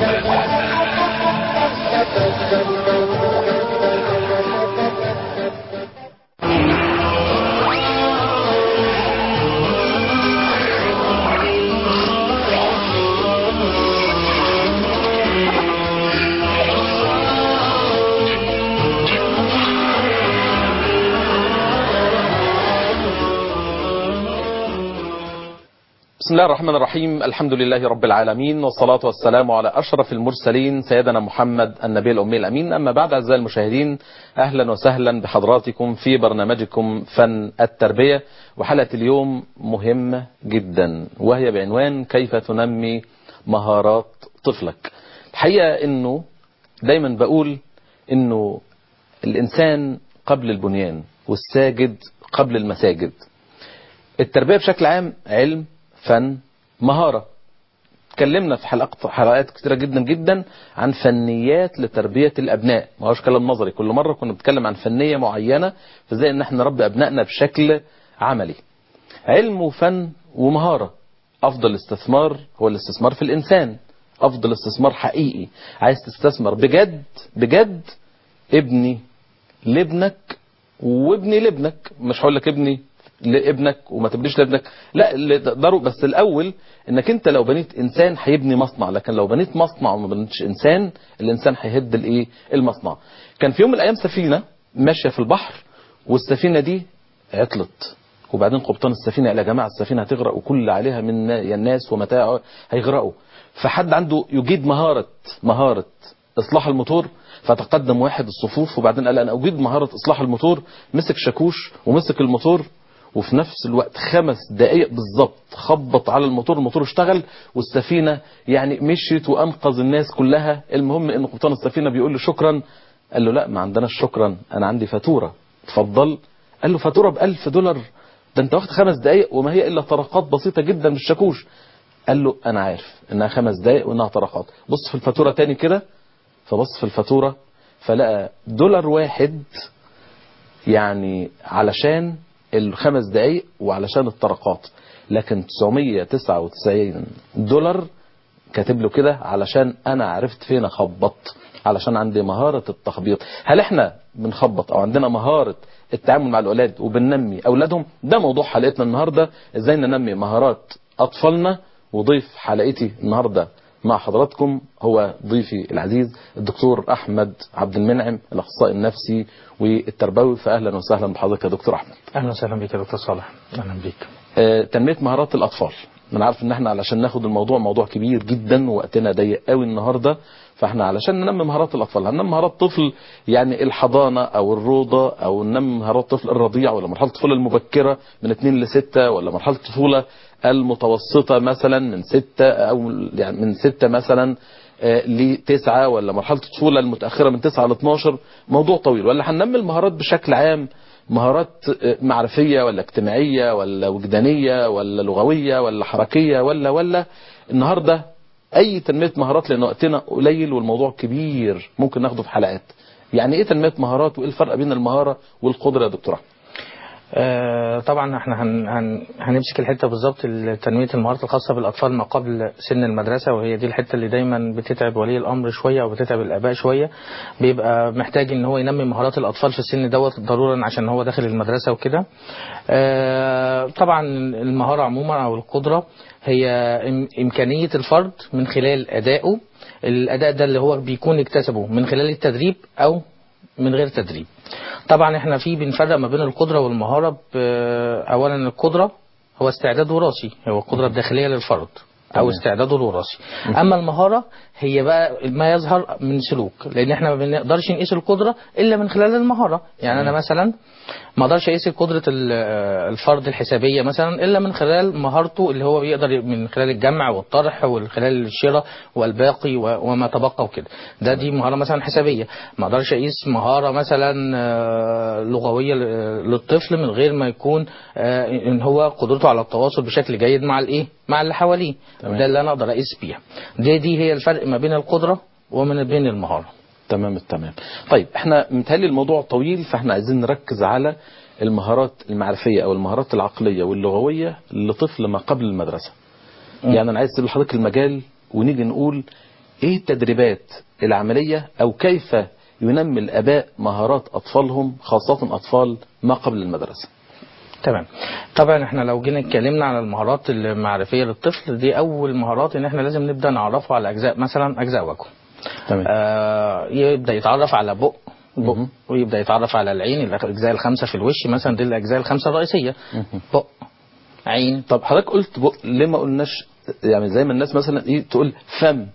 بسم الله الرحمن الرحيم الحمد لله رب العالمين والصلاة والسلام على أشرف المرسلين سيدنا محمد النبي الأمي الأمين أما بعد أعزائي المشاهدين أهلا وسهلا بحضراتكم في برنامجكم فن التربية وحلقة اليوم مهمة جدا وهي بعنوان كيف تنمي مهارات طفلك الحقيقة أنه دايما بقول أنه الإنسان قبل البنيان والساجد قبل المساجد التربية بشكل عام علم فن مهارة اتكلمنا في حلقات حلقات كتيرة جدا جدا عن فنيات لتربية الأبناء ما هوش كلام نظري كل مرة كنا بنتكلم عن فنية معينة فازاي ان احنا نربي أبنائنا بشكل عملي علم وفن ومهارة أفضل استثمار هو الاستثمار في الإنسان أفضل استثمار حقيقي عايز تستثمر بجد بجد ابني لابنك وابني لابنك مش هقول لك ابني لابنك وما تبنيش لابنك لا اللي تقدروا بس الاول انك انت لو بنيت انسان هيبني مصنع لكن لو بنيت مصنع وما بنيتش انسان الانسان هيهد الايه المصنع كان في يوم من الايام سفينه ماشيه في البحر والسفينه دي عطلت وبعدين قبطان السفينه قال يا جماعه السفينه هتغرق وكل اللي عليها من الناس ومتاعه هيغرقوا فحد عنده يجيد مهاره مهاره اصلاح الموتور فتقدم واحد الصفوف وبعدين قال انا اجيد مهاره اصلاح الموتور مسك شاكوش ومسك الموتور وفي نفس الوقت خمس دقائق بالظبط خبط على الموتور الموتور اشتغل والسفينة يعني مشيت وأنقذ الناس كلها المهم ان قبطان السفينة بيقول له شكرا قال له لا ما عندناش شكرا أنا عندي فاتورة اتفضل قال له فاتورة بألف دولار ده انت واخد خمس دقائق وما هي إلا طرقات بسيطة جدا من الشاكوش قال له أنا عارف إنها خمس دقائق وإنها طرقات بص في الفاتورة تاني كده فبص في الفاتورة فلقى دولار واحد يعني علشان الخمس دقايق وعلشان الطرقات لكن 999 دولار كاتب له كده علشان انا عرفت فين اخبط علشان عندي مهارة التخبيط هل احنا بنخبط او عندنا مهارة التعامل مع الاولاد وبننمي اولادهم ده موضوع حلقتنا النهاردة ازاي ننمي مهارات اطفالنا وضيف حلقتي النهاردة مع حضراتكم هو ضيفي العزيز الدكتور احمد عبد المنعم الاخصائي النفسي والتربوي فاهلا وسهلا بحضرتك يا دكتور احمد اهلا وسهلا بك يا دكتور صالح اهلا بك آه، تنميه مهارات الاطفال انا عارف ان احنا علشان ناخد الموضوع موضوع كبير جدا ووقتنا ضيق قوي النهارده فاحنا علشان ننمي مهارات الاطفال هننمي مهارات طفل يعني الحضانه او الروضه او ننمي مهارات طفل الرضيع ولا مرحله الطفوله المبكره من 2 ل 6 ولا مرحله الطفوله المتوسطه مثلا من 6 او يعني من 6 مثلا لتسعة ولا مرحلة الطفولة المتأخرة من 9 ل 12 موضوع طويل ولا هننمي المهارات بشكل عام مهارات معرفية ولا اجتماعية ولا وجدانية ولا لغوية ولا حركية ولا ولا النهاردة أي تنمية مهارات لأن وقتنا قليل والموضوع كبير ممكن ناخده في حلقات يعني إيه تنمية مهارات وإيه الفرق بين المهارة والقدرة يا دكتور أحمد آه طبعا احنا هن هن هنمسك الحته بالظبط تنميه المهارات الخاصه بالاطفال ما قبل سن المدرسه وهي دي الحته اللي دايما بتتعب ولي الامر شويه او بتتعب الاباء شويه بيبقى محتاج ان هو ينمي مهارات الاطفال في السن دوت ضرورا عشان هو داخل المدرسه وكده آه طبعا المهاره عموما او القدره هي امكانيه الفرد من خلال ادائه الاداء ده اللي هو بيكون اكتسبه من خلال التدريب او من غير تدريب طبعا احنا في بنفرق ما بين القدره والمهاره اولا القدره هو استعداد وراثي هو القدره الداخليه للفرد او استعداده الوراثي اما المهاره هي بقى ما يظهر من سلوك لان احنا ما بنقدرش نقيس القدره الا من خلال المهاره يعني انا مثلا ما اقدرش اقيس قدره الفرد الحسابيه مثلا الا من خلال مهارته اللي هو بيقدر من خلال الجمع والطرح ومن خلال الشراء والباقي وما تبقى وكده ده دي مهاره مثلا حسابيه ما اقدرش اقيس مهاره مثلا لغويه للطفل من غير ما يكون ان هو قدرته على التواصل بشكل جيد مع الايه مع اللي حواليه ده اللي انا اقدر اقيس بيها دي دي هي الفرق ما بين القدره ومن بين المهاره تمام التمام طيب احنا متهيألي الموضوع طويل فاحنا عايزين نركز على المهارات المعرفية او المهارات العقلية واللغوية لطفل ما قبل المدرسة م. يعني انا عايز اسيب لحضرتك المجال ونيجي نقول ايه التدريبات العملية او كيف ينمي الاباء مهارات اطفالهم خاصة اطفال ما قبل المدرسة تمام طبعا احنا لو جينا اتكلمنا على المهارات المعرفيه للطفل دي اول مهارات ان احنا لازم نبدا نعرفه على اجزاء مثلا اجزاء وجهه تمام آه يبدا يتعرف على بق بق مهم. ويبدا يتعرف على العين الاجزاء الخمسه في الوش مثلا دي الاجزاء الخمسه الرئيسيه مهم. بق عين طب حضرتك قلت بق ليه ما قلناش يعني زي ما الناس مثلا ايه تقول فم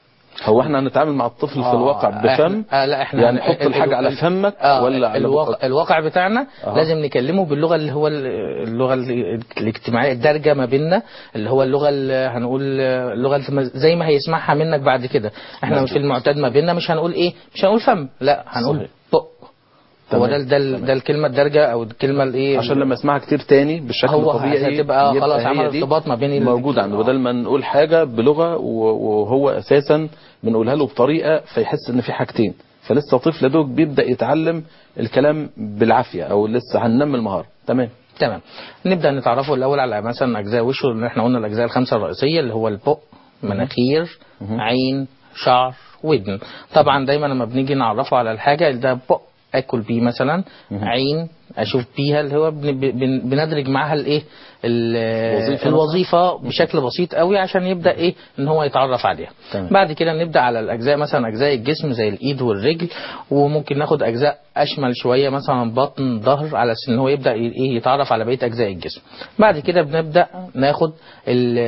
هو احنا هنتعامل مع الطفل في آه، الواقع بفم إحنا- آه لا احنا يعني هن- حط الحاجة على فمك آه ولا على الواقع, بقك الواقع بتاعنا أها. لازم نكلمه باللغه اللي هو ال- اللغه ال- الاجتماعيه الدارجه ما بيننا اللي هو اللغه اللي هنقول اللغه اللي زي ما هيسمعها منك بعد كده احنا مظبوط. في المعتاد ما بيننا مش هنقول ايه مش هنقول فم لا هنقول صحيح. بق هو تمام. ده ده ال- ده الكلمه الدارجه او الكلمه الايه عشان لما اسمعها كتير تاني بالشكل هو الطبيعي هتبقى يبقى خلاص هي عمل دي ارتباط ما بين ال- موجود عنده آه. بدل ما نقول حاجة بلغة و- وهو اساسا بنقولها له بطريقة فيحس ان في حاجتين فلسه طفل دوك بيبدأ يتعلم الكلام بالعافية او لسه هننمي المهارة تمام تمام نبدا نتعرفه الاول على مثلا اجزاء وشه اللي احنا قلنا الاجزاء الخمسه الرئيسيه اللي هو البق مناخير مهم. عين شعر ودن طبعا دايما لما بنيجي نعرفه على الحاجه ده بق اكل بيه مثلا مهم. عين اشوف بيها اللي هو بن- بن- بندرج معاها الايه ال- الوظيفة الوظيفه بشكل بسيط قوي عشان يبدا ايه ان هو يتعرف عليها تمام. بعد كده نبدا على الاجزاء مثلا اجزاء الجسم زي الايد والرجل وممكن ناخد اجزاء اشمل شويه مثلا بطن ظهر على اساس ان هو يبدا ي- ايه يتعرف على بقيه اجزاء الجسم بعد كده بنبدا ناخد ال-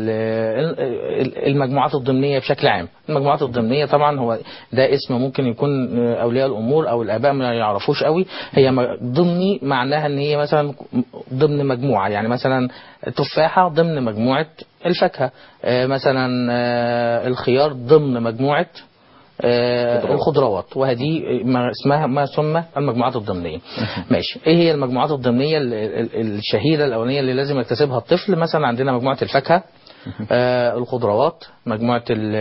ال- ال- المجموعات الضمنيه بشكل عام المجموعات الضمنيه طبعا هو ده اسم ممكن يكون اولياء الامور او الاباء ما يعرفوش قوي هي م- ضمني معناها ان هي مثلا ضمن مجموعه يعني مثلا تفاحه ضمن مجموعه الفاكهه آه، مثلا آه، الخيار ضمن مجموعه آه، خضروات. الخضروات وهذه ما اسمها ما سمى المجموعات الضمنيه ماشي ايه هي المجموعات الضمنيه ال- ال- الشهيره الاولانيه اللي لازم يكتسبها الطفل مثلا عندنا مجموعه الفاكهه آه، الخضروات مجموعه ال-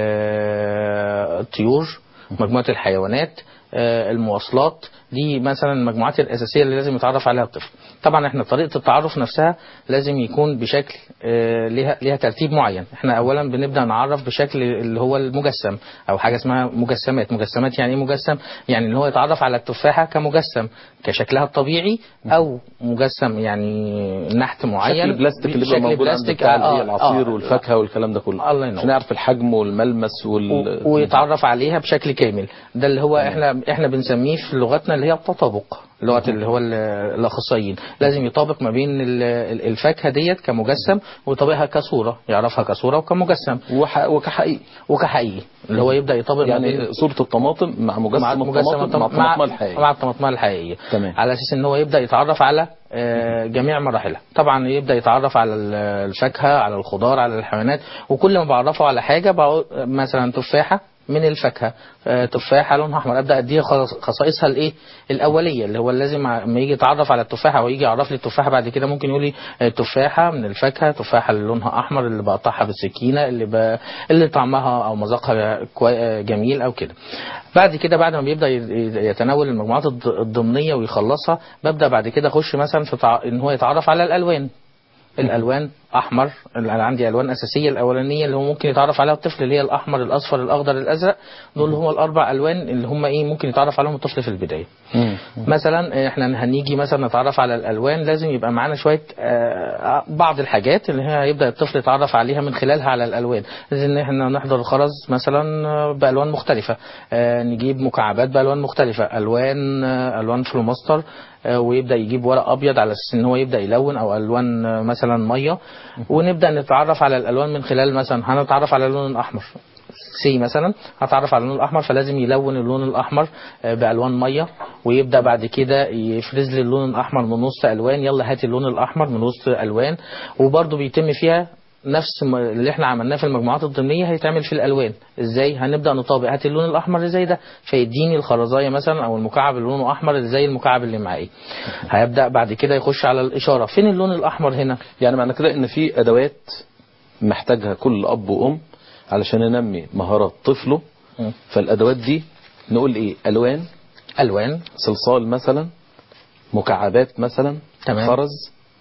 آه، الطيور مجموعه الحيوانات آه، المواصلات دي مثلا المجموعات الاساسيه اللي لازم يتعرف عليها الطفل طبعا احنا طريقه التعرف نفسها لازم يكون بشكل آه، ليها ليها ترتيب معين احنا اولا بنبدا نعرف بشكل اللي هو المجسم او حاجه اسمها مجسمات مجسمات يعني ايه مجسم يعني ان هو يتعرف على التفاحه كمجسم كشكلها الطبيعي او مجسم يعني نحت معين شكل بلاستيك اللي بيبقى شكل موجود عند بلاستيك، بتاع آه، اللي هي العصير آه، والفاكهة والكلام ده كله الله ينور. عشان نعرف الحجم والملمس وال و- ويتعرف عليها بشكل كامل ده اللي هو احنا احنا بنسميه في لغتنا اللي هي التطابق لغه اللي هو ال- الاخصائيين لازم يطابق ما بين ال- ال- الفاكهه ديت كمجسم ويطابقها كصوره يعرفها كصوره وكمجسم وح... وكحقيقي يعني اللي هو يبدا يطابق ما بين يعني صورة الطماطم مع مجسم مع الطماطم الطم- مع الطماطم الحقيقية مع الطماطميه الحقيقيه تمام. على اساس ان هو يبدا يتعرف على آه، جميع مراحلها طبعا يبدا يتعرف على ال- الفاكهه على الخضار على الحيوانات وكل ما بعرفه على حاجه بقول مثلا تفاحه من الفاكهه آه، تفاحه لونها احمر ابدا اديها خص- خصائصها الايه الاوليه اللي هو لازم لما يجي يتعرف على التفاحه ويجي يعرف لي التفاحه بعد كده ممكن يقول لي آه، تفاحه من الفاكهه تفاحه اللي لونها احمر اللي بقطعها بالسكينه اللي ب... اللي طعمها او مذاقها كوي... جميل او كده بعد كده بعد ما بيبدا ي- يتناول المجموعات الض- الضمنيه ويخلصها ببدا بعد كده اخش مثلا في تع... ان هو يتعرف على الالوان الالوان احمر انا عندي الوان اساسيه الاولانيه اللي هو ممكن يتعرف عليها الطفل اللي هي الاحمر الاصفر الاخضر الازرق دول هم الاربع الوان اللي هم ايه ممكن يتعرف عليهم الطفل في البدايه مم. مثلا احنا هنيجي مثلا نتعرف على الالوان لازم يبقى معانا شويه آه، بعض الحاجات اللي هي يبدا الطفل يتعرف عليها من خلالها على الالوان لازم ان احنا نحضر الخرز مثلا آه، بالوان مختلفه آه، نجيب مكعبات بالوان مختلفه الوان آه، الوان فلوماستر آه، ويبدا يجيب ورق ابيض على اساس ان هو يبدا يلون او الوان آه، مثلا ميه ونبدا نتعرف على الالوان من خلال مثلا هنتعرف على اللون الاحمر سي مثلا هتعرف على اللون الاحمر فلازم يلون اللون الاحمر آه، بالوان ميه ويبدا بعد كده يفرز لي اللون الاحمر من وسط الوان يلا هات اللون الاحمر من وسط الوان وبرده بيتم فيها نفس ما- اللي احنا عملناه في المجموعات الضمنيه هيتعمل في الالوان ازاي هنبدا نطابق هات اللون الاحمر اللي زي ده فيديني الخرزايه مثلا او المكعب اللي لونه احمر اللي زي المكعب اللي معاه هيبدا بعد كده يخش على الاشاره فين اللون الاحمر هنا يعني معنى كده ان في ادوات محتاجها كل اب وام علشان ينمي مهارات طفله مم. فالادوات دي نقول ايه الوان الوان صلصال مثلا مكعبات مثلا تمام. خرز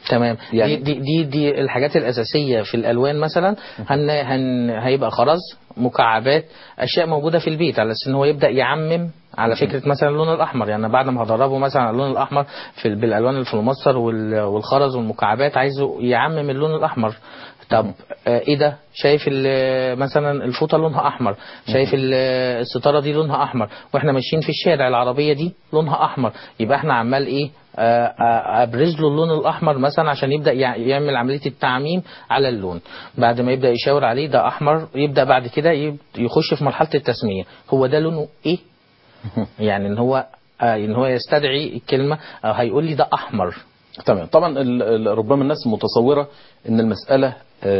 تمام يعني- يعني دي, دي دي الحاجات الاساسيه في الالوان مثلا هن هن هيبقى خرز مكعبات اشياء موجوده في البيت على اساس ان هو يبدا يعمم على فكره مثلا اللون الاحمر يعني بعد ما هدربه مثلا على اللون الاحمر في بالالوان الفلوماستر وال- والخرز والمكعبات عايزه يعمم اللون الاحمر طب آه، ايه ده شايف ال- مثلا الفوطه لونها احمر شايف ال- الستاره دي لونها احمر واحنا ماشيين في الشارع العربيه دي لونها احمر يبقى احنا عمال ايه آه، آه، ابرز له اللون الاحمر مثلا عشان يبدا يع- يعمل عمليه التعميم على اللون بعد ما يبدا يشاور عليه ده احمر يبدا بعد كده يب- يخش في مرحله التسميه هو ده لونه ايه يعني ان هو آه، ان هو يستدعي الكلمه آه، هيقول لي ده احمر تمام طبعا ال- ال- ربما الناس متصورة ان المسألة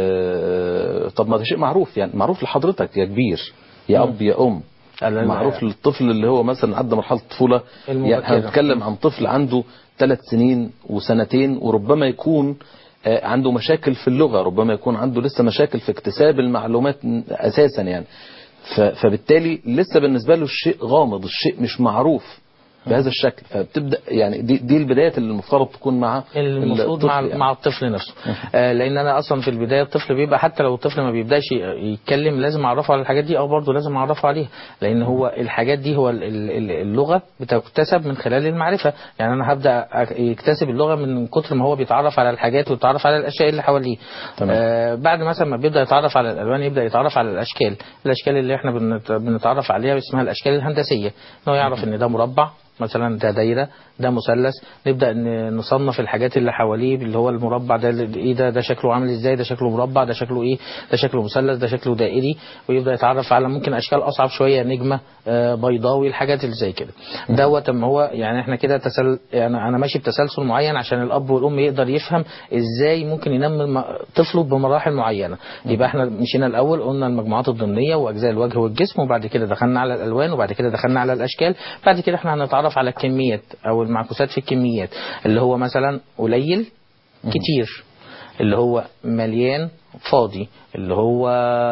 آه، طب ما ده شيء معروف يعني معروف لحضرتك يا كبير يا اب يا ام ال- معروف للطفل اللي هو مثلا عدى مرحلة الطفولة المبكرة. يعني هنتكلم عن طفل عنده ثلاث سنين وسنتين وربما يكون آه، عنده مشاكل في اللغة ربما يكون عنده لسه مشاكل في اكتساب المعلومات أساسا يعني ف- فبالتالي لسه بالنسبة له الشيء غامض الشيء مش معروف بهذا الشكل فبتبدا يعني دي, دي البدايات اللي المفترض تكون مع المفروض مع الطفل يعني. مع الطفل نفسه آه لان انا اصلا في البدايه الطفل بيبقى حتى لو الطفل ما بيبداش ي- يتكلم لازم اعرفه على الحاجات دي او برضه لازم اعرفه عليها لان هو الحاجات دي هو ال- ال- ال- اللغه بتكتسب من خلال المعرفه يعني انا هبدا أك- يكتسب اللغه من كتر ما هو بيتعرف على الحاجات ويتعرف على الاشياء اللي حواليه تمام. آه بعد مثلا ما بيبدا يتعرف على الالوان يبدا يتعرف على الاشكال الاشكال اللي احنا بنت- بنتعرف عليها اسمها الاشكال الهندسيه ان هو يعرف ان ده مربع مثلا ده دايره ده مثلث نبدا ن- نصنف الحاجات اللي حواليه اللي هو المربع ده اللي- ايه ده ده شكله عامل ازاي ده شكله مربع ده شكله ايه ده شكله مثلث ده شكله دائري ويبدا يتعرف على ممكن اشكال اصعب شويه نجمه آه، بيضاوي الحاجات اللي زي كده دوت اما هو يعني احنا كده تسل يعني انا ماشي بتسلسل معين عشان الاب والام يقدر يفهم ازاي ممكن ينمي الم- طفله بمراحل معينه يبقى احنا مشينا الاول قلنا المجموعات الضمنيه واجزاء الوجه والجسم وبعد كده دخلنا على الالوان وبعد كده دخلنا على الاشكال بعد كده احنا هنتعرف على الكميات او المعكوسات في الكميات اللي هو مثلا قليل كتير اللي هو مليان فاضي اللي هو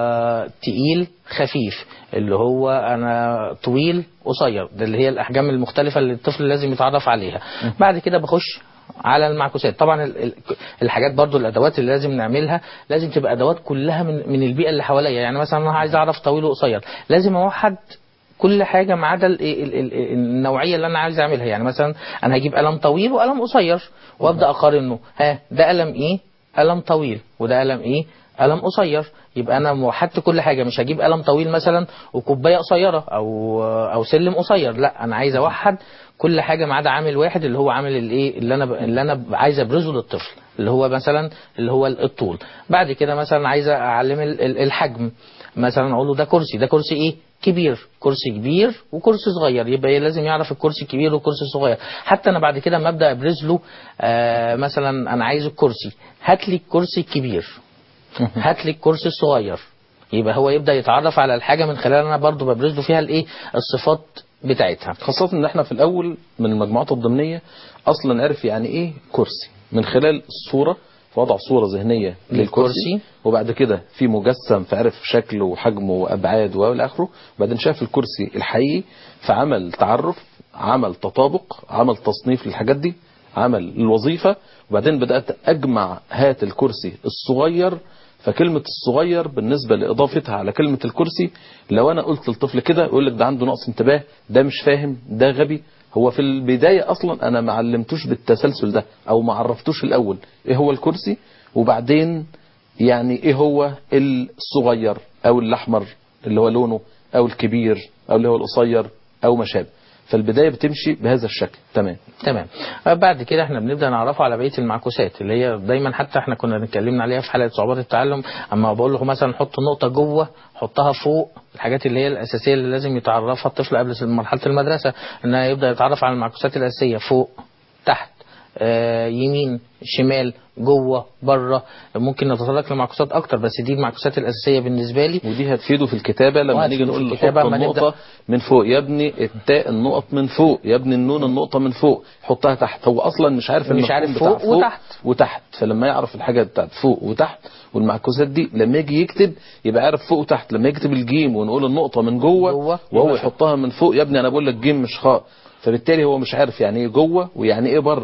تقيل خفيف اللي هو انا طويل قصير ده اللي هي الاحجام المختلفه اللي الطفل لازم يتعرف عليها بعد كده بخش على المعكوسات طبعا ال- ال- الحاجات برضو الادوات اللي لازم نعملها لازم تبقى ادوات كلها من من البيئه اللي حواليا يعني مثلا انا عايز اعرف طويل وقصير لازم اوحد كل حاجه ما عدا ال- ال- ال- النوعيه اللي انا عايز اعملها يعني مثلا انا هجيب قلم طويل وقلم قصير وابدا اقارنه ها ده قلم ايه قلم طويل وده قلم ايه قلم قصير يبقى انا موحدت كل حاجه مش هجيب قلم طويل مثلا وكوبايه قصيره او او سلم قصير لا انا عايز اوحد كل حاجه ما عدا عامل واحد اللي هو عامل الايه اللي انا ب... اللي انا ب- عايز ابرزه للطفل اللي هو مثلا اللي هو الطول بعد كده مثلا عايز اعلم ال- ال- الحجم مثلا اقول له ده كرسي ده كرسي ايه كبير كرسي كبير وكرسي صغير يبقى لازم يعرف الكرسي الكبير والكرسي الصغير حتى انا بعد كده لما ابدا ابرز له آه مثلا انا عايز الكرسي هات لي الكرسي الكبير هات لي الكرسي الصغير يبقى هو يبدا يتعرف على الحاجه من خلال انا برضو ببرز له فيها الايه الصفات بتاعتها خاصة ان احنا في الاول من المجموعات الضمنية اصلا عرف يعني ايه كرسي من خلال الصورة وضع صورة ذهنية للكرسي للكرسي. وبعد كده في مجسم فعرف شكله وحجمه وابعاده والى اخره وبعدين شاف الكرسي الحقيقي فعمل تعرف عمل تطابق عمل تصنيف للحاجات دي عمل الوظيفة وبعدين بدأت أجمع هات الكرسي الصغير فكلمة الصغير بالنسبة لإضافتها على كلمة الكرسي لو أنا قلت للطفل كده يقول لك ده عنده نقص انتباه ده مش فاهم ده غبي هو في البداية أصلا أنا ما علمتوش بالتسلسل ده أو ما عرفتوش الأول إيه هو الكرسي وبعدين يعني إيه هو الصغير أو الأحمر اللي هو لونه أو الكبير أو اللي هو القصير أو ما شابه فالبداية بتمشي بهذا الشكل تمام تمام بعد كده احنا بنبدا نعرفه على بقيه المعكوسات اللي هي دايما حتى احنا كنا اتكلمنا عليها في حلقه صعوبات التعلم اما بقول له مثلا حط نقطه جوه حطها فوق الحاجات اللي هي الاساسيه اللي لازم يتعرفها الطفل قبل مرحله المدرسه انه يبدا يتعرف على المعكوسات الاساسيه فوق تحت آه، يمين شمال جوه بره ممكن نتطرق لمعكوسات اكتر بس دي المعكوسات الاساسيه بالنسبه لي ودي هتفيده في الكتابة لما وهتفيده نيجي في نقول له الكتابة حط أما النقطة نبدأ. من فوق يا ابني التاء النقط من فوق يا ابني النون النقطة من فوق حطها تحت هو أصلا مش عارف مش المفهوم عارف بتاع فوق وتحت. وتحت فلما يعرف الحاجة بتاعت فوق وتحت والمعكوسات دي لما يجي يكتب يبقى عارف فوق وتحت لما يكتب الجيم ونقول النقطة من جوه, جوه، وهو يبقى يحطها من فوق يا ابني أنا بقول لك جيم مش خاء فبالتالي هو مش عارف يعني ايه جوه ويعني ايه بره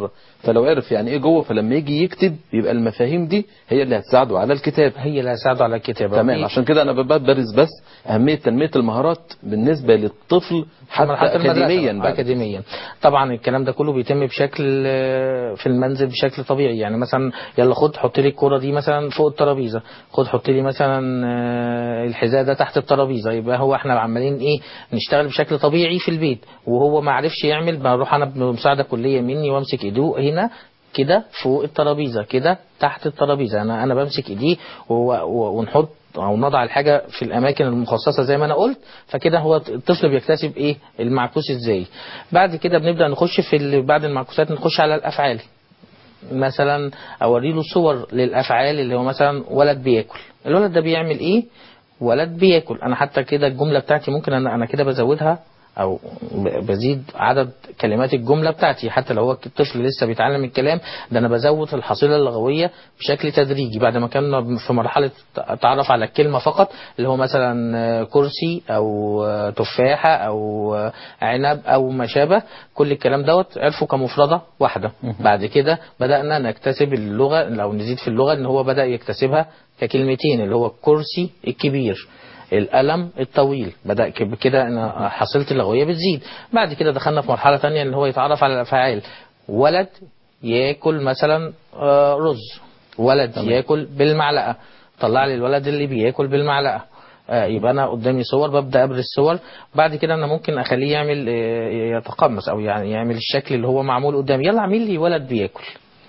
فلو عرف يعني ايه جوه فلما يجي يكتب يبقى المفاهيم دي هي اللي هتساعده على الكتاب هي اللي هتساعده على الكتابه تمام في- عشان كده انا ببقى برز بس اهميه تنميه المهارات بالنسبه للطفل حتى مرحلة المدرسة اكاديميا بقى. بعد اكاديميا طبعا الكلام ده كله بيتم بشكل آه، في المنزل بشكل طبيعي يعني مثلا يلا خد حط لي الكوره دي مثلا فوق الترابيزه خد حط لي مثلا آه، الحذاء ده تحت الترابيزه يبقى هو احنا عمالين ايه نشتغل بشكل طبيعي في البيت وهو ما عرفش يعمل بروح انا بمساعده كليه مني وامسك ايده هنا كده فوق الترابيزه كده تحت الترابيزه انا انا بمسك ايديه و- و- ونحط او نضع الحاجه في الاماكن المخصصه زي ما انا قلت فكده هو الطفل بيكتسب ايه المعكوس ازاي بعد كده بنبدا نخش في ال- بعد المعكوسات نخش على الافعال مثلا اوري له صور للافعال اللي هو مثلا ولد بياكل الولد ده بيعمل ايه ولد بياكل انا حتى كده الجمله بتاعتي ممكن انا انا كده بزودها او ب- بزيد عدد كلمات الجمله بتاعتي حتى لو هو الطفل لسه بيتعلم الكلام ده انا بزود الحصيله اللغويه بشكل تدريجي بعد ما كنا في مرحله تعرف على الكلمه فقط اللي هو مثلا آه، كرسي او آه، تفاحه او آه، عنب او ما شابه كل الكلام دوت عرفوا كمفرده واحده بعد كده بدانا نكتسب اللغه لو نزيد في اللغه ان هو بدا يكتسبها ككلمتين اللي هو الكرسي الكبير القلم الطويل بدا ك- كده ان حصيلتي اللغويه بتزيد بعد كده دخلنا في مرحله تانية ان هو يتعرف على الافعال ولد ياكل مثلا آه، رز ولد تمام. ياكل بالمعلقه طلع لي الولد اللي بياكل بالمعلقه آه، يبقى انا قدامي صور ببدا ابرز صور بعد كده انا ممكن اخليه يعمل آه، يتقمص او يعني يعمل الشكل اللي هو معمول قدامي يلا اعمل لي ولد بياكل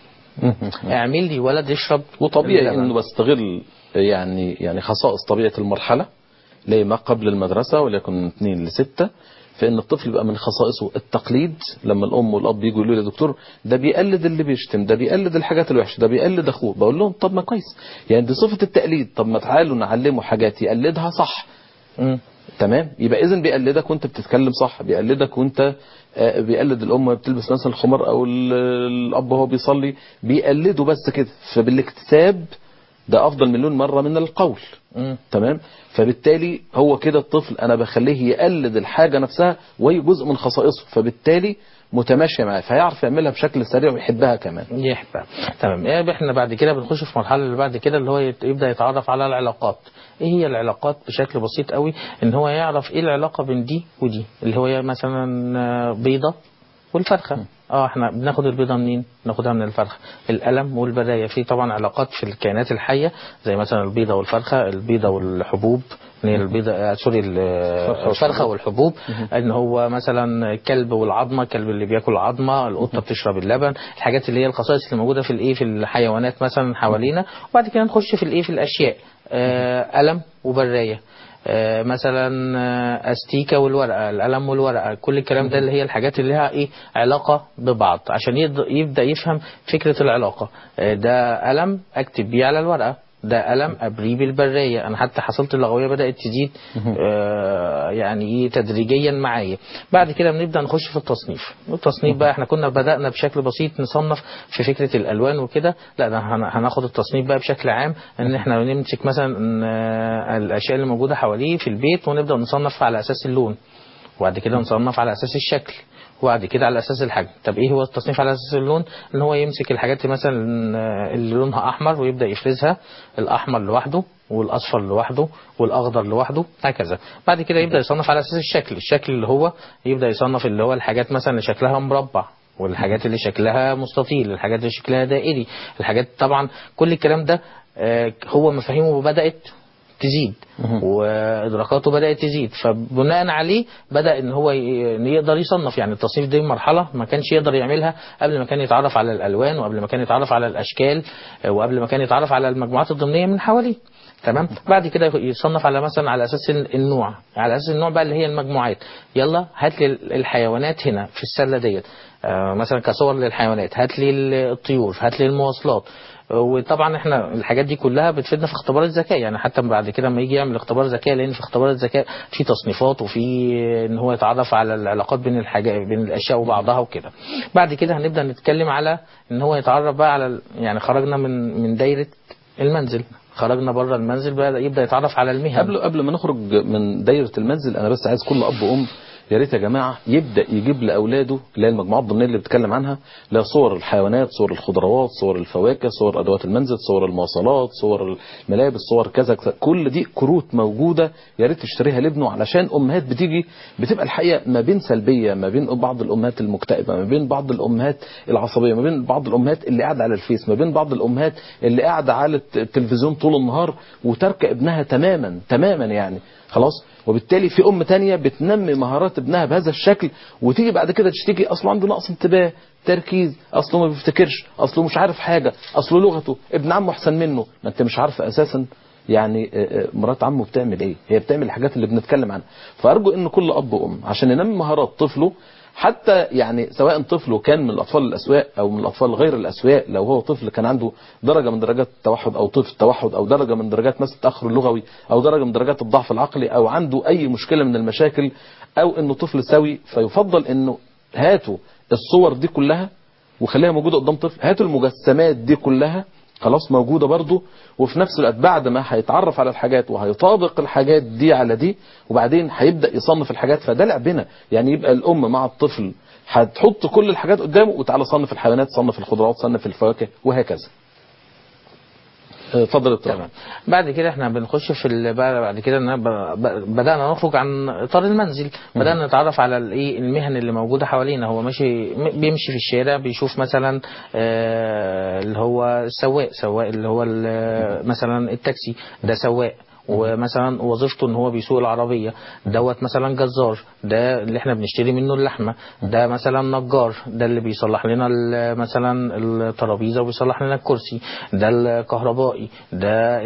اعمل لي ولد يشرب وطبيعي اللبن. انه بستغل يعني يعني خصائص طبيعه المرحله اللي هي ما قبل المدرسه وليكن من 2 ل 6 فان الطفل يبقى من خصائصه التقليد لما الام والاب يجوا يقولوا لي يا دكتور ده بيقلد اللي بيشتم ده بيقلد الحاجات الوحشه ده بيقلد اخوه بقول لهم طب ما كويس يعني دي صفه التقليد طب ما تعالوا نعلمه حاجات يقلدها صح مم. تمام يبقى اذا بيقلدك وانت بتتكلم صح بيقلدك وانت آه، بيقلد الام وهي بتلبس مثلا الخمار او ال- الاب وهو بيصلي بيقلده بس كده فبالاكتساب ده افضل مليون مره من القول مم. تمام فبالتالي هو كده الطفل انا بخليه يقلد الحاجه نفسها وهي جزء من خصائصه فبالتالي متماشيه معاه فيعرف يعملها بشكل سريع ويحبها كمان يحبى تمام يعني احنا بعد كده بنخش في المرحله اللي بعد كده اللي هو يت- يبدا يتعرف على العلاقات ايه هي العلاقات بشكل بسيط قوي ان هو يعرف ايه العلاقه بين دي ودي اللي هو مثلا آه، بيضه والفرخه اه احنا بناخد البيضه منين ناخدها من الفرخه القلم والبدايه في طبعا علاقات في الكائنات الحيه زي مثلا البيضه والفرخه البيضه والحبوب اللي هي البيضه آه، سوري ال- الفرخه والحبوب ان هو مثلا الكلب والعظمه الكلب اللي بياكل العظمه القطه بتشرب اللبن الحاجات اللي هي الخصائص اللي موجوده في الايه في الحيوانات مثلا حوالينا وبعد كده نخش في الايه في الاشياء آه، قلم وبرايه آه، مثلا آه، استيكه والورقه القلم والورقه كل الكلام ده اللي هي الحاجات اللي لها ايه علاقه ببعض عشان يد- يبدا يفهم فكره العلاقه آه، ده قلم اكتب بيه على الورقه ده قلم ابريه بالبرايه انا حتى حصلت اللغويه بدات تزيد آه، يعني ايه تدريجيا معايا بعد كده بنبدا نخش في التصنيف التصنيف بقى احنا كنا بدانا بشكل بسيط نصنف في فكره الالوان وكده لا ده هن- هناخد التصنيف بقى بشكل عام ان احنا نمسك مثلا آه، الاشياء اللي موجوده حواليه في البيت ونبدا نصنف على اساس اللون وبعد كده نصنف على اساس الشكل وبعد كده على اساس الحجم طب ايه هو التصنيف على اساس اللون ان هو يمسك الحاجات مثلا آه، اللي لونها احمر ويبدا يفرزها الاحمر لوحده والاصفر لوحده والاخضر لوحده هكذا بعد كده يبدا يصنف على اساس الشكل الشكل اللي هو يبدا يصنف اللي هو الحاجات مثلا اللي شكلها مربع والحاجات اللي شكلها مستطيل الحاجات اللي شكلها دائري الحاجات طبعا كل الكلام ده آه، هو مفاهيمه بدات تزيد وادراكاته بدات تزيد فبناء عليه بدا ان هو ي- إن يقدر يصنف يعني التصنيف دي مرحله ما كانش يقدر يعملها قبل ما كان يتعرف على الالوان وقبل ما كان يتعرف على الاشكال آه، وقبل ما كان يتعرف على المجموعات الضمنيه من حواليه تمام بعد كده يصنف على مثلا على اساس ال- النوع على اساس النوع بقى اللي هي المجموعات يلا هات لي ال- الحيوانات هنا في السله ديت آه، مثلا كصور للحيوانات هات لي ال- الطيور هات لي المواصلات وطبعا احنا الحاجات دي كلها بتفيدنا في اختبار الذكاء يعني حتى بعد كده لما يجي يعمل اختبار ذكاء لان في اختبار الذكاء في تصنيفات وفي ان هو يتعرف على العلاقات بين الحاجات بين الاشياء وبعضها وكده بعد كده هنبدا نتكلم على ان هو يتعرف بقى على ال- يعني خرجنا من من دايره المنزل خرجنا بره المنزل بقى يبدا يتعرف على المهن قبل قبل ما نخرج من دايره المنزل انا بس عايز كل اب وام يا ريت يا جماعه يبدا يجيب لاولاده اللي هي المجموعات الضمنيه اللي بتكلم عنها لا صور الحيوانات صور الخضروات صور الفواكه صور ادوات المنزل صور المواصلات صور الملابس صور كذا كذا كل دي كروت موجوده يا ريت تشتريها لابنه علشان امهات بتيجي بتبقى الحقيقه ما بين سلبيه ما بين بعض الامهات المكتئبه ما بين بعض الامهات العصبيه ما بين بعض الامهات اللي قاعده على الفيس ما بين بعض الامهات اللي قاعده على التلفزيون طول النهار وترك ابنها تماما تماما يعني خلاص وبالتالي في ام تانية بتنمي مهارات ابنها بهذا الشكل وتيجي بعد كده تشتكي اصله عنده نقص انتباه تركيز اصله ما بيفتكرش اصله مش عارف حاجه اصله لغته ابن عمه احسن منه ما انت مش عارفه اساسا يعني آه، آه، مرات عمه بتعمل ايه هي بتعمل الحاجات اللي بنتكلم عنها فارجو ان كل اب وام عشان ينمي مهارات طفله حتى يعني سواء طفله كان من الاطفال الاسواق او من الاطفال غير الاسواق لو هو طفل كان عنده درجه من درجات التوحد او طفل توحد او درجه من درجات مثلا التاخر اللغوي او درجه من درجات الضعف العقلي او عنده اي مشكله من المشاكل او انه طفل سوي فيفضل انه هاتوا الصور دي كلها وخليها موجوده قدام طفل هاتوا المجسمات دي كلها خلاص موجودة برضو وفي نفس الوقت بعد ما هيتعرف على الحاجات وهيطابق الحاجات دي على دي وبعدين هيبدأ يصنف الحاجات فده لعبنا يعني يبقى الأم مع الطفل هتحط كل الحاجات قدامه وتعالى صنف الحيوانات صنف الخضروات صنف الفواكه وهكذا اه، اتفضل يا دكتور. تمام بعد كده احنا بنخش في ال- بقى بعد كده إن ب- ب- بدانا نخرج عن اطار المنزل بدانا نتعرف على الايه المهن اللي موجوده حوالينا هو ماشي م- بيمشي في الشارع بيشوف مثلا آه، اللي هو السواق سواق اللي هو ال- مثلا التاكسي ده سواق ومثلا وظيفته ان هو بيسوق العربيه دوت مثلا جزار ده اللي احنا بنشتري منه اللحمه ده مثلا نجار ده اللي بيصلح لنا ال- مثلا الترابيزه وبيصلح لنا الكرسي ده الكهربائي ده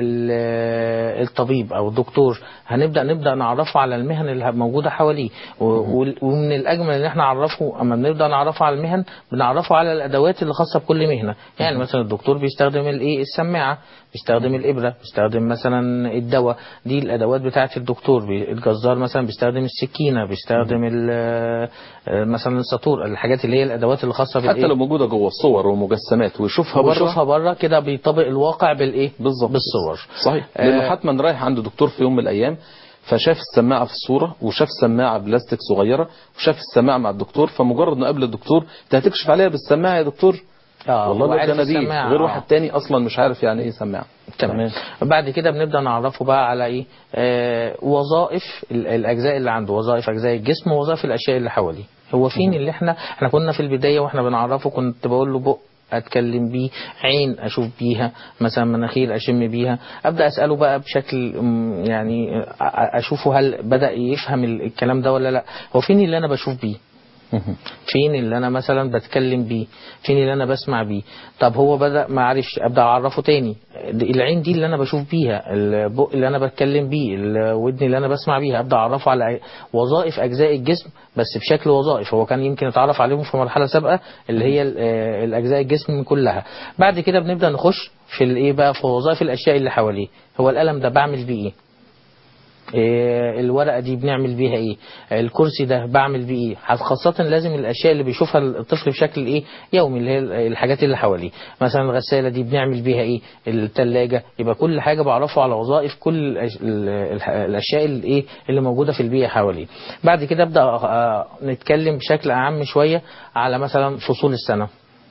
ال- الطبيب او الدكتور هنبدا نبدا نعرفه على المهن اللي موجوده حواليه و- وال- ومن الاجمل ان احنا نعرفه اما بنبدا نعرفه على المهن بنعرفه على الادوات اللي خاصه بكل مهنه يعني مثلا الدكتور بيستخدم الايه السماعه بيستخدم الابره بيستخدم مثلا الدواء دي الادوات بتاعه الدكتور بي- الجزار مثلا بيستخدم السكينه بيستخدم ال- مثلا الساطور الحاجات اللي هي الادوات اللي خاصه حتى بالايه لو موجودة جوه الصور ومجسمات ويشوفها بره ويشوفها بره كده بيطبق الواقع بالايه بالظبط بالصور صحيح آه. لانه حتما رايح عند دكتور في يوم من الايام فشاف السماعه في الصوره وشاف سماعه بلاستيك صغيره وشاف السماعه مع الدكتور فمجرد ما قابل الدكتور انت هتكشف عليها بالسماعه يا دكتور اه والله الواد وعارف ده نبيل السماعة، غير آه. واحد تاني اصلا مش عارف يعني ايه سماعه تمام بعد كده بنبدا نعرفه بقى على ايه آه وظائف ال- الاجزاء اللي عنده وظائف اجزاء الجسم ووظائف الاشياء اللي حواليه هو فين اللي احنا احنا كنا في البدايه واحنا بنعرفه كنت بقول له بق اتكلم بيه عين اشوف بيها مثلا مناخير اشم بيها ابدا اساله بقى بشكل م، يعني أ- أ- اشوفه هل بدا يفهم ال- الكلام ده ولا لا هو فين اللي انا بشوف بيه فين اللي انا مثلا بتكلم بيه فين اللي انا بسمع بيه طب هو بدا ما عرفش ابدا اعرفه تاني العين دي اللي انا بشوف بيها البق اللي انا بتكلم بيه الودن اللي انا بسمع بيها ابدا اعرفه على وظائف اجزاء الجسم بس بشكل وظائف هو كان يمكن يتعرف عليهم في مرحله سابقه اللي هي ال- آه، الاجزاء الجسم كلها بعد كده بنبدا نخش في الايه بقى في وظائف الاشياء اللي حواليه هو القلم ده بعمل بيه ايه إيه الورقه دي بنعمل بيها ايه الكرسي ده بعمل بيه ايه خاصه لازم الاشياء اللي بيشوفها الطفل بشكل ايه يومي اللي هي الحاجات اللي حواليه مثلا الغساله دي بنعمل بيها ايه الثلاجه يبقى كل حاجه بعرفه على وظائف كل الأش- ال- الح- الاشياء اللي ايه اللي موجوده في البيئه حواليه بعد كده ابدا آه، نتكلم بشكل اعم شويه على مثلا فصول السنه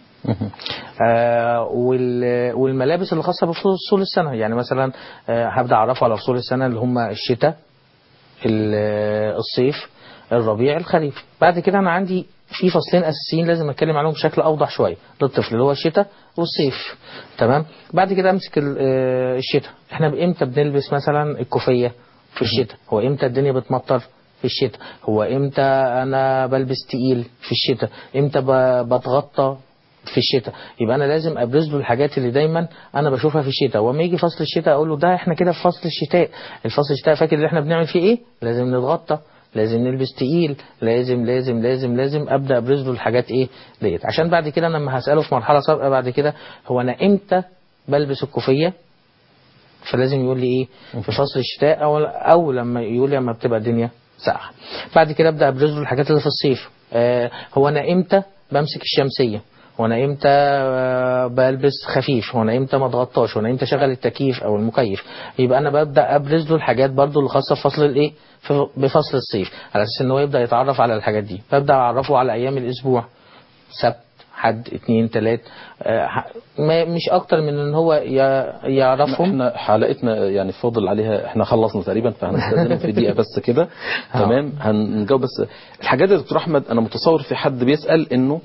آه وال- والملابس اللي خاصه بفصول السنه يعني مثلا آه هبدا اعرفه على فصول السنه اللي هم الشتاء ال- الصيف الربيع الخريف بعد كده انا عندي في فصلين اساسيين لازم اتكلم عليهم بشكل اوضح شويه للطفل اللي هو الشتاء والصيف تمام بعد كده امسك ال- آه، الشتاء احنا امتى بنلبس مثلا الكوفيه في الشتاء هو امتى الدنيا بتمطر في الشتاء هو امتى انا بلبس تقيل في الشتاء امتى ب- بتغطى في الشتاء يبقى انا لازم ابرز له الحاجات اللي دايما انا بشوفها في الشتاء وما يجي فصل الشتاء اقول له ده احنا كده في فصل الشتاء الفصل الشتاء فاكر اللي احنا بنعمل فيه ايه لازم نتغطى لازم نلبس تقيل لازم لازم لازم لازم ابدا ابرز له الحاجات ايه ديت عشان بعد كده انا لما هساله في مرحله سابقه بعد كده هو انا امتى بلبس الكوفيه فلازم يقول لي ايه في فصل الشتاء او او لما يقول لي لما بتبقى الدنيا ساقعه بعد كده ابدا ابرز له الحاجات اللي في الصيف آه هو انا امتى بمسك الشمسيه وانا امتى آه، بلبس خفيف وانا امتى ما اتغطاش وانا امتى شغل التكييف او المكيف يبقى انا ببدا ابرز له الحاجات برضو اللي خاصه بفصل الايه في- بفصل الصيف على اساس ان هو يبدا يتعرف على الحاجات دي ببدا اعرفه على ايام الاسبوع سبت حد اتنين تلات آه، ح- ما مش اكتر من ان هو ي- يعرفهم احنا حلقتنا يعني فاضل عليها احنا خلصنا تقريبا فهنستخدمها في دقيقه بس كده تمام هنجاوب بس الحاجات دي يا دكتور احمد انا متصور في حد بيسال انه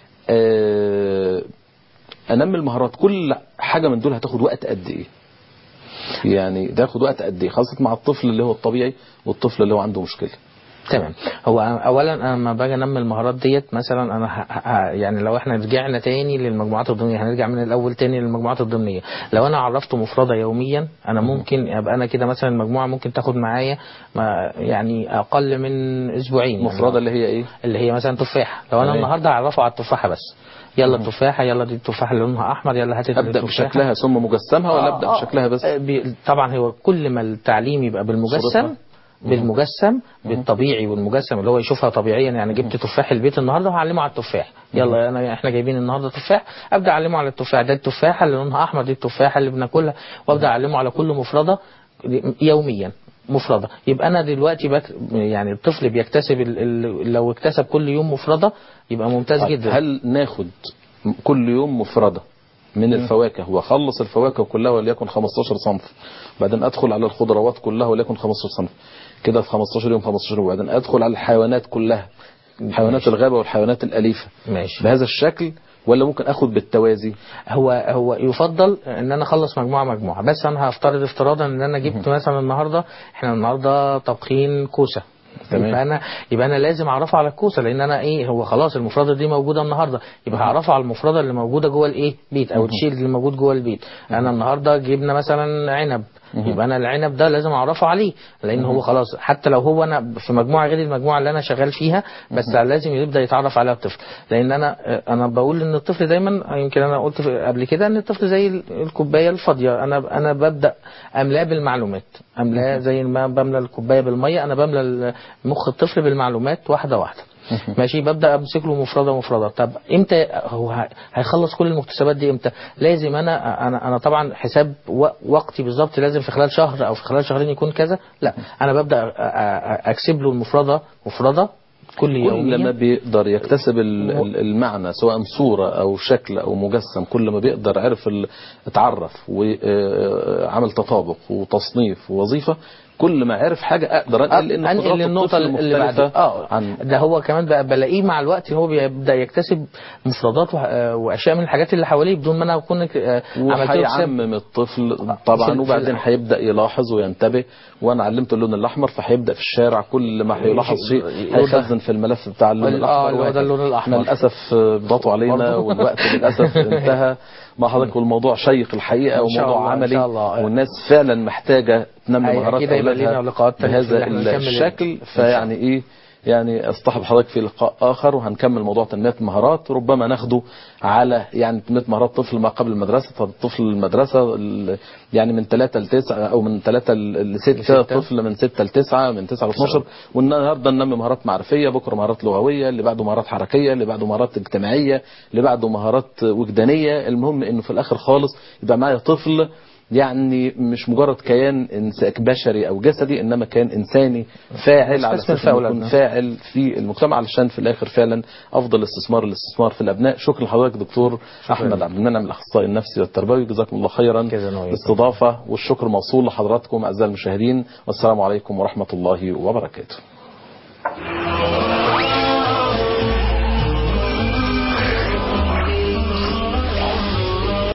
اه انمي المهارات كل حاجه من دول هتاخد وقت قد ايه يعني ده ياخد وقت قد ايه خاصه مع الطفل اللي هو الطبيعي والطفل اللي هو عنده مشكله تمام هو اولا انا لما باجي انمي المهارات ديت مثلا انا ه... ه... يعني لو احنا رجعنا تاني للمجموعات الضمنيه هنرجع من الاول تاني للمجموعات الضمنيه لو انا عرفته مفرده يوميا انا ممكن ابقى انا كده مثلا المجموعه ممكن تاخد معايا ما يعني اقل من اسبوعين يعني مفردة اللي هي ايه اللي هي مثلا تفاحه لو انا تمام. النهارده اعرفه على التفاحه بس يلا التفاحه يلا دي التفاحه اللي لونها احمر يلا هات ابدا التفاحة. بشكلها ثم مجسمها ولا آه، ابدا آه، بشكلها بس آه، بي- طبعا هو كل ما التعليم يبقى بالمجسم صورتها. بالمجسم بالطبيعي والمجسم اللي هو يشوفها طبيعيا يعني جبت تفاح البيت النهارده وهعلمه على التفاح يلا انا احنا جايبين النهارده تفاح ابدا اعلمه على التفاح ده التفاحه اللي لونها احمر دي التفاحه اللي بناكلها وابدا اعلمه على كل مفرده يوميا مفردة يبقى أنا دلوقتي بك يعني الطفل بيكتسب ال... ال... لو اكتسب كل يوم مفردة يبقى ممتاز طيب جدا هل ناخد كل يوم مفردة من الفواكه واخلص الفواكه كلها وليكن 15 صنف بعدين ادخل على الخضروات كلها وليكن 15 صنف كده في 15 يوم 15 يوم وبعدين ادخل على الحيوانات كلها حيوانات ماشي. الغابة والحيوانات الأليفة ماشي بهذا الشكل ولا ممكن اخد بالتوازي هو هو يفضل ان انا اخلص مجموعه مجموعه بس انا هفترض افتراضا ان انا جبت مثلا النهارده احنا النهارده طابخين كوسه تمام. يبقى انا يبقى انا لازم اعرفه على الكوسه لان انا ايه هو خلاص المفرده دي موجوده النهارده يبقى هعرفه على المفرده اللي موجوده جوه الايه بيت او الشيل اللي موجود جوه البيت انا النهارده جبنا مثلا عنب يبقى انا العنب ده لازم اعرفه عليه لان هو خلاص حتى لو هو انا في مجموعه غير المجموعه اللي انا شغال فيها بس لازم يبدا يتعرف على الطفل لان انا انا بقول ان الطفل دايما يمكن انا قلت في- قبل كده ان الطفل زي ال- الكوبايه الفاضيه انا انا ببدا املاه بالمعلومات املاه زي ما بملى الكوبايه بالميه انا بملى مخ الطفل بالمعلومات واحده واحده ماشي ببدا امسك له مفرده مفرده طب امتى هو ه- هيخلص كل المكتسبات دي امتى لازم انا انا انا طبعا حساب و- وقتي بالظبط لازم في خلال شهر او في خلال شهرين يكون كذا لا انا ببدا أ- أ- اكسب له المفرده مفرده كل كل يوم ما بيقدر يكتسب ال- ال- المعنى سواء صورة أو شكل أو مجسم كل ما بيقدر عرف ال- اتعرف وعمل تطابق وتصنيف ووظيفة كل ما عرف حاجة أقدر أنقل لأن انقل قدرات للنقطه الطفل اللي بعد مختلفة اه عن ده هو كمان بقى بلاقيه مع الوقت هو بيبدا يكتسب مفردات وح- آه، واشياء من الحاجات اللي حواليه بدون ما انا اكون آه، عملت له حساب وهيعمم الطفل في طبعا ال- وبعدين في هيبدا يلاحظ وينتبه وانا علمته اللون الاحمر فهيبدا في الشارع كل ما هيلاحظ شيء هيخزن في الملف بتاع اللون ال- الاحمر آه، اللي هو ده وهكذا. اللون الأحمر. احنا للاسف ضغطوا علينا برضه. والوقت للاسف انتهى مع حضرتك والموضوع شيق الحقيقه إن شاء وموضوع الله، إن عملي شاء الله. والناس فعلا محتاجه تنمي أي مهارات أكيد هيبقى اولادها لينا لقاءات تانية في بهذا اللي إحنا نكمل الشكل فيعني ايه يعني اصطحب حضرتك في لقاء اخر وهنكمل موضوع تنميه المهارات ربما ناخده على يعني تنميه مهارات طفل ما قبل المدرسه فالطفل المدرسه ال- يعني من 3 ل 9 او من 3 ل 6 لستة. طفل من 6 ل 9 من 9 ل 12 والنهارده ننمي مهارات معرفيه بكره مهارات لغويه اللي بعده مهارات حركيه اللي بعده مهارات اجتماعيه اللي بعده مهارات وجدانيه المهم انه في الاخر خالص يبقى معايا طفل يعني مش مجرد كيان إنس- بشري او جسدي انما كيان انساني فاعل على نستثمر اساس في إنه يكون أولادنا. فاعل في المجتمع علشان في الاخر فعلا افضل استثمار الاستثمار في الابناء شكرا لحضرتك دكتور احمد عبد المنعم الاخصائي النفسي والتربوي جزاكم الله خيرا جزانا وإياكم. الاستضافه والشكر موصول لحضراتكم اعزائي المشاهدين والسلام عليكم ورحمه الله وبركاته